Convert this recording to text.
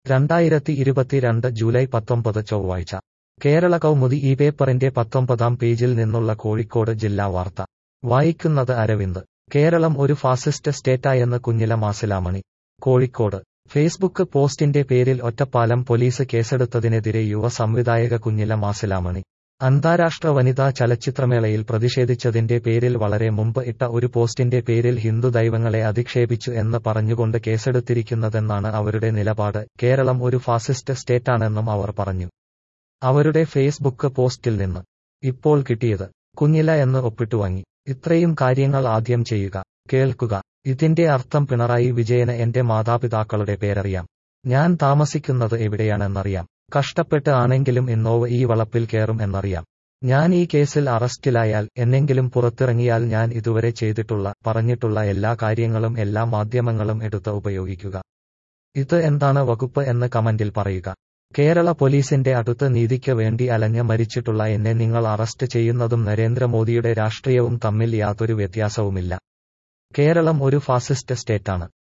രണ്ടായിരത്തി ഇരുപത്തിരണ്ട് ജൂലൈ പത്തൊമ്പത് ചൊവ്വാഴ്ച കേരള കൗമുദി ഈ പേപ്പറിന്റെ പത്തൊമ്പതാം പേജിൽ നിന്നുള്ള കോഴിക്കോട് ജില്ലാ വാർത്ത വായിക്കുന്നത് അരവിന്ദ് കേരളം ഒരു ഫാസിസ്റ്റ് സ്റ്റേറ്റായെന്ന് കുഞ്ഞില മാസിലാമണി കോഴിക്കോട് ഫേസ്ബുക്ക് പോസ്റ്റിന്റെ പേരിൽ ഒറ്റപ്പാലം പോലീസ് കേസെടുത്തതിനെതിരെ യുവ സംവിധായക കുഞ്ഞില മാസിലാമണി അന്താരാഷ്ട്ര വനിതാ ചലച്ചിത്രമേളയിൽ പ്രതിഷേധിച്ചതിന്റെ പേരിൽ വളരെ മുമ്പ് ഇട്ട ഒരു പോസ്റ്റിന്റെ പേരിൽ ഹിന്ദു ദൈവങ്ങളെ അധിക്ഷേപിച്ചു എന്ന് പറഞ്ഞുകൊണ്ട് കേസെടുത്തിരിക്കുന്നതെന്നാണ് അവരുടെ നിലപാട് കേരളം ഒരു ഫാസിസ്റ്റ് സ്റ്റേറ്റാണെന്നും അവർ പറഞ്ഞു അവരുടെ ഫേസ്ബുക്ക് പോസ്റ്റിൽ നിന്ന് ഇപ്പോൾ കിട്ടിയത് കുഞ്ഞില എന്ന് ഒപ്പിട്ടുവാങ്ങി ഇത്രയും കാര്യങ്ങൾ ആദ്യം ചെയ്യുക കേൾക്കുക ഇതിന്റെ അർത്ഥം പിണറായി വിജയന് എന്റെ മാതാപിതാക്കളുടെ പേരറിയാം ഞാൻ താമസിക്കുന്നത് എവിടെയാണെന്നറിയാം കഷ്ടപ്പെട്ട് ആണെങ്കിലും ഇന്നോവ് ഈ വളപ്പിൽ കയറും എന്നറിയാം ഞാൻ ഈ കേസിൽ അറസ്റ്റിലായാൽ എന്നെങ്കിലും പുറത്തിറങ്ങിയാൽ ഞാൻ ഇതുവരെ ചെയ്തിട്ടുള്ള പറഞ്ഞിട്ടുള്ള എല്ലാ കാര്യങ്ങളും എല്ലാ മാധ്യമങ്ങളും എടുത്ത് ഉപയോഗിക്കുക ഇത് എന്താണ് വകുപ്പ് എന്ന് കമന്റിൽ പറയുക കേരള പോലീസിന്റെ അടുത്ത് നീതിക്ക് വേണ്ടി അലഞ്ഞ് മരിച്ചിട്ടുള്ള എന്നെ നിങ്ങൾ അറസ്റ്റ് ചെയ്യുന്നതും നരേന്ദ്രമോദിയുടെ രാഷ്ട്രീയവും തമ്മിൽ യാതൊരു വ്യത്യാസവുമില്ല കേരളം ഒരു ഫാസിസ്റ്റ് സ്റ്റേറ്റാണ്